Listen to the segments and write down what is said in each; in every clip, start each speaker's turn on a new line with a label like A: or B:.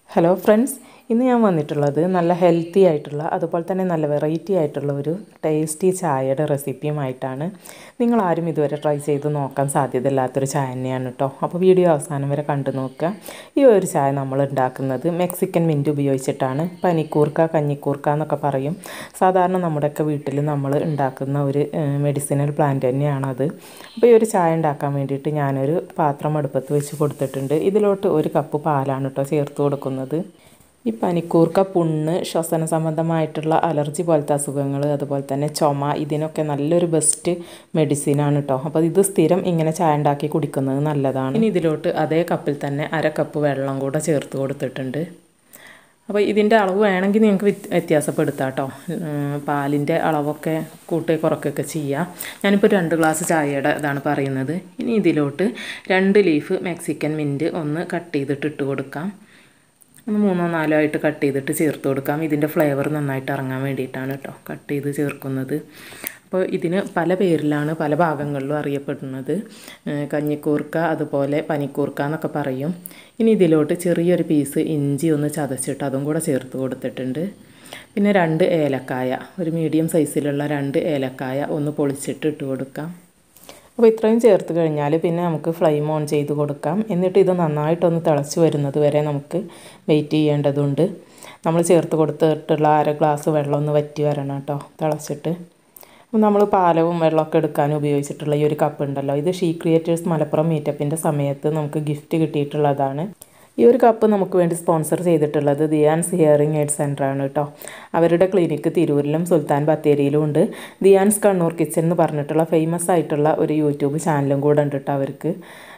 A: hello friends ഇന്ന് ഞാൻ വന്നിട്ടുള്ളത് നല്ല ഹെൽത്തി ആയിട്ടുള്ള അതുപോലെ തന്നെ നല്ല വെറൈറ്റി ആയിട്ടുള്ള ഒരു ടേസ്റ്റി ചായയുടെ റെസിപ്പിയുമായിട്ടാണ് നിങ്ങൾ ആരും ഇതുവരെ ട്രൈ ചെയ്ത് നോക്കാൻ സാധ്യതയില്ലാത്തൊരു ചായ തന്നെയാണ് കേട്ടോ അപ്പോൾ വീഡിയോ അവസാനം വരെ കണ്ടു നോക്കുക ഈ ഒരു ചായ നമ്മൾ ഉണ്ടാക്കുന്നത് മെക്സിക്കൻ മിൻറ്റ് ഉപയോഗിച്ചിട്ടാണ് പനിക്കൂർക്ക കഞ്ഞിക്കൂർക്ക എന്നൊക്കെ പറയും സാധാരണ നമ്മുടെയൊക്കെ വീട്ടിൽ നമ്മൾ ഉണ്ടാക്കുന്ന ഒരു മെഡിസിനൽ പ്ലാന്റ് തന്നെയാണത് അപ്പോൾ ഈ ഒരു ചായ ഉണ്ടാക്കാൻ വേണ്ടിയിട്ട് ഞാനൊരു പാത്രം അടുപ്പത്ത് വെച്ച് കൊടുത്തിട്ടുണ്ട് ഇതിലോട്ട് ഒരു കപ്പ് പാലാണ് കേട്ടോ ചേർത്ത് കൊടുക്കുന്നത് ഈ പനിക്കൂർക്ക പുണ്ണ് ശ്വസന സംബന്ധമായിട്ടുള്ള അലർജി പോലത്തെ അസുഖങ്ങൾ അതുപോലെ തന്നെ ചുമ ഇതിനൊക്കെ നല്ലൊരു ബെസ്റ്റ് മെഡിസിനാണ് കേട്ടോ അപ്പോൾ ഇത് സ്ഥിരം ഇങ്ങനെ ചായ ഉണ്ടാക്കി കുടിക്കുന്നത് നല്ലതാണ് ഇനി ഇതിലോട്ട് അതേ കപ്പിൽ തന്നെ അര കപ്പ് വെള്ളം കൂടെ ചേർത്ത് കൊടുത്തിട്ടുണ്ട് അപ്പോൾ ഇതിൻ്റെ അളവ് വേണമെങ്കിൽ നിങ്ങൾക്ക് വ്യത്യാസപ്പെടുത്താം കേട്ടോ പാലിൻ്റെ അളവൊക്കെ കൂട്ടി കുറയ്ക്കുകയൊക്കെ ചെയ്യാം ഞാനിപ്പോൾ രണ്ട് ഗ്ലാസ് ചായയുടെ ഇതാണ് പറയുന്നത് ഇനി ഇതിലോട്ട് രണ്ട് ലീഫ് മെക്സിക്കൻ മിൻറ്റ് ഒന്ന് കട്ട് ചെയ്തിട്ട് ഇട്ട് കൊടുക്കാം ഒന്ന് മൂന്നോ നാലോ ആയിട്ട് കട്ട് ചെയ്തിട്ട് ചേർത്ത് കൊടുക്കാം ഇതിൻ്റെ ഫ്ലേവർ നന്നായിട്ട് ഇറങ്ങാൻ വേണ്ടിയിട്ടാണ് കേട്ടോ കട്ട് ചെയ്ത് ചേർക്കുന്നത് അപ്പോൾ ഇതിന് പല പേരിലാണ് പല ഭാഗങ്ങളിലും അറിയപ്പെടുന്നത് കഞ്ഞിക്കൂർക്ക അതുപോലെ പനിക്കൂർക്ക എന്നൊക്കെ പറയും ഇനി ഇതിലോട്ട് ചെറിയൊരു പീസ് ഇഞ്ചി ഒന്ന് ചതച്ചിട്ട് അതും കൂടെ ചേർത്ത് കൊടുത്തിട്ടുണ്ട് പിന്നെ രണ്ട് ഏലക്കായ ഒരു മീഡിയം സൈസിലുള്ള രണ്ട് ഏലക്കായ ഒന്ന് പൊളിച്ചിട്ട് ഇട്ട് കൊടുക്കാം അപ്പോൾ ഇത്രയും ചേർത്ത് കഴിഞ്ഞാൽ പിന്നെ നമുക്ക് ഫ്ലെയിം ഓൺ ചെയ്ത് കൊടുക്കാം എന്നിട്ട് ഇത് നന്നായിട്ടൊന്ന് തിളച്ച് വരുന്നത് വരെ നമുക്ക് വെയിറ്റ് ചെയ്യേണ്ടതുണ്ട് നമ്മൾ ചേർത്ത് കൊടുത്തിട്ടുള്ള അര ഗ്ലാസ് വെള്ളം ഒന്ന് വറ്റി വരണം കേട്ടോ തിളച്ചിട്ട് അപ്പോൾ നമ്മൾ പാലവും വെള്ളമൊക്കെ എടുക്കാൻ ഉപയോഗിച്ചിട്ടുള്ള ഈ ഒരു കപ്പ് ഉണ്ടല്ലോ ഇത് ഷീ ക്രിയേറ്റേഴ്സ് മലപ്പുറം മീറ്റപ്പിൻ്റെ സമയത്ത് നമുക്ക് ഗിഫ്റ്റ് കിട്ടിയിട്ടുള്ളതാണ് ഈ ഒരു കപ്പ് നമുക്ക് വേണ്ടി സ്പോൺസർ ചെയ്തിട്ടുള്ളത് ദിയാൻസ് ഹിയറിംഗ് എയ്ഡ് സെൻ്റർ ആണ് കേട്ടോ അവരുടെ ക്ലിനിക്ക് തിരൂരിലും സുൽത്താൻ ബത്തേരിയിലും ഉണ്ട് ദിയാൻസ് കണ്ണൂർ കിച്ചൻ എന്ന് പറഞ്ഞിട്ടുള്ള ഫേമസ് ആയിട്ടുള്ള ഒരു യൂട്യൂബ് ചാനലും കൂടെ ഉണ്ട് കേട്ടോ അവർക്ക്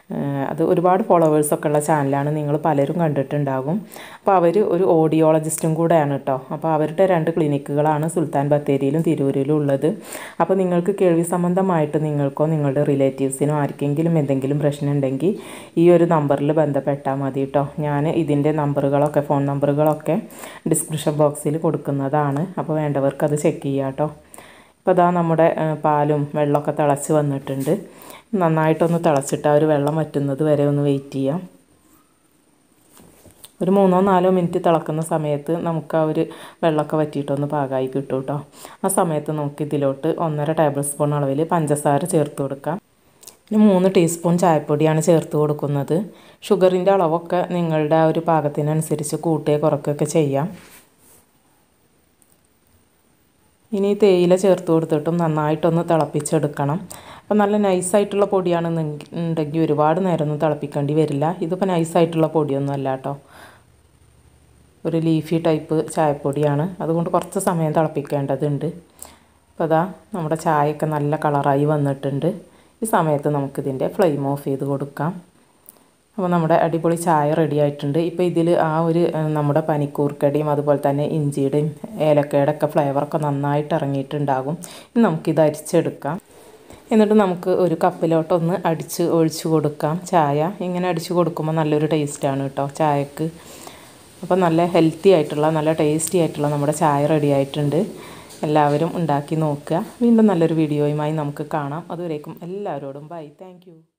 A: അത് ഒരുപാട് ഫോളോവേഴ്സൊക്കെ ഉള്ള ചാനലാണ് നിങ്ങൾ പലരും കണ്ടിട്ടുണ്ടാകും അപ്പോൾ അവർ ഒരു ഓഡിയോളജിസ്റ്റും കൂടെയാണ് കേട്ടോ അപ്പോൾ അവരുടെ രണ്ട് ക്ലിനിക്കുകളാണ് സുൽത്താൻ ബത്തേരിയിലും തിരൂരിലും ഉള്ളത് അപ്പോൾ നിങ്ങൾക്ക് കേൾവി സംബന്ധമായിട്ട് നിങ്ങൾക്കോ നിങ്ങളുടെ റിലേറ്റീവ്സിനോ ആർക്കെങ്കിലും എന്തെങ്കിലും പ്രശ്നം ഉണ്ടെങ്കിൽ ഈ ഒരു നമ്പറിൽ ബന്ധപ്പെട്ടാൽ മതി കേട്ടോ ഞാൻ ഇതിൻ്റെ നമ്പറുകളൊക്കെ ഫോൺ നമ്പറുകളൊക്കെ ഡിസ്ക്രിപ്ഷൻ ബോക്സിൽ കൊടുക്കുന്നതാണ് അപ്പോൾ വേണ്ടവർക്ക് അത് ചെക്ക് ചെയ്യാം കേട്ടോ ഇപ്പോൾ അതാ നമ്മുടെ പാലും വെള്ളമൊക്കെ തിളച്ച് വന്നിട്ടുണ്ട് നന്നായിട്ടൊന്ന് തിളച്ചിട്ട് ആ ഒരു വെള്ളം വറ്റുന്നത് വരെ ഒന്ന് വെയിറ്റ് ചെയ്യാം ഒരു മൂന്നോ നാലോ മിനിറ്റ് തിളക്കുന്ന സമയത്ത് നമുക്ക് ആ ഒരു വെള്ളമൊക്കെ വറ്റിയിട്ടൊന്ന് പാകമായി കിട്ടും കേട്ടോ ആ സമയത്ത് നമുക്ക് ഇതിലോട്ട് ഒന്നര ടേബിൾ സ്പൂൺ അളവിൽ പഞ്ചസാര ചേർത്ത് കൊടുക്കാം പിന്നെ മൂന്ന് ടീസ്പൂൺ ചായപ്പൊടിയാണ് ചേർത്ത് കൊടുക്കുന്നത് ഷുഗറിൻ്റെ അളവൊക്കെ നിങ്ങളുടെ ആ ഒരു പാകത്തിനനുസരിച്ച് കൂട്ടുകയോ കുറയ്ക്കുകയൊക്കെ ചെയ്യാം ഇനി തേയില ചേർത്ത് കൊടുത്തിട്ടും നന്നായിട്ടൊന്ന് തിളപ്പിച്ചെടുക്കണം അപ്പോൾ നല്ല നൈസായിട്ടുള്ള പൊടിയാണെന്നുണ്ടെങ്കിൽ ഒരുപാട് നേരമൊന്നും തിളപ്പിക്കേണ്ടി വരില്ല ഇതിപ്പോൾ നൈസായിട്ടുള്ള പൊടിയൊന്നും അല്ല കേട്ടോ ഒരു ലീഫി ടൈപ്പ് ചായപ്പൊടിയാണ് അതുകൊണ്ട് കുറച്ച് സമയം തിളപ്പിക്കേണ്ടതുണ്ട് അപ്പോൾ അതാ നമ്മുടെ ചായയൊക്കെ നല്ല കളറായി വന്നിട്ടുണ്ട് ഈ സമയത്ത് നമുക്കിതിൻ്റെ ഫ്ലെയിം ഓഫ് ചെയ്ത് കൊടുക്കാം അപ്പോൾ നമ്മുടെ അടിപൊളി ചായ റെഡി ആയിട്ടുണ്ട് ഇപ്പോൾ ഇതിൽ ആ ഒരു നമ്മുടെ പനിക്കൂർക്കടിയും അതുപോലെ തന്നെ ഇഞ്ചിയുടെയും ഏലക്കയുടെ ഒക്കെ ഫ്ലേവറൊക്കെ നന്നായിട്ട് ഇറങ്ങിയിട്ടുണ്ടാകും ഇനി നമുക്കിത് അരിച്ചെടുക്കാം എന്നിട്ട് നമുക്ക് ഒരു കപ്പിലോട്ടൊന്ന് അടിച്ച് ഒഴിച്ച് കൊടുക്കാം ചായ ഇങ്ങനെ അടിച്ച് കൊടുക്കുമ്പോൾ നല്ലൊരു ടേസ്റ്റാണ് കേട്ടോ ചായക്ക് അപ്പോൾ നല്ല ഹെൽത്തി ആയിട്ടുള്ള നല്ല ടേസ്റ്റി ആയിട്ടുള്ള നമ്മുടെ ചായ റെഡി ആയിട്ടുണ്ട് എല്ലാവരും ഉണ്ടാക്കി നോക്കുക വീണ്ടും നല്ലൊരു വീഡിയോയുമായി നമുക്ക് കാണാം അതുവരേക്കും എല്ലാവരോടും ബൈ താങ്ക്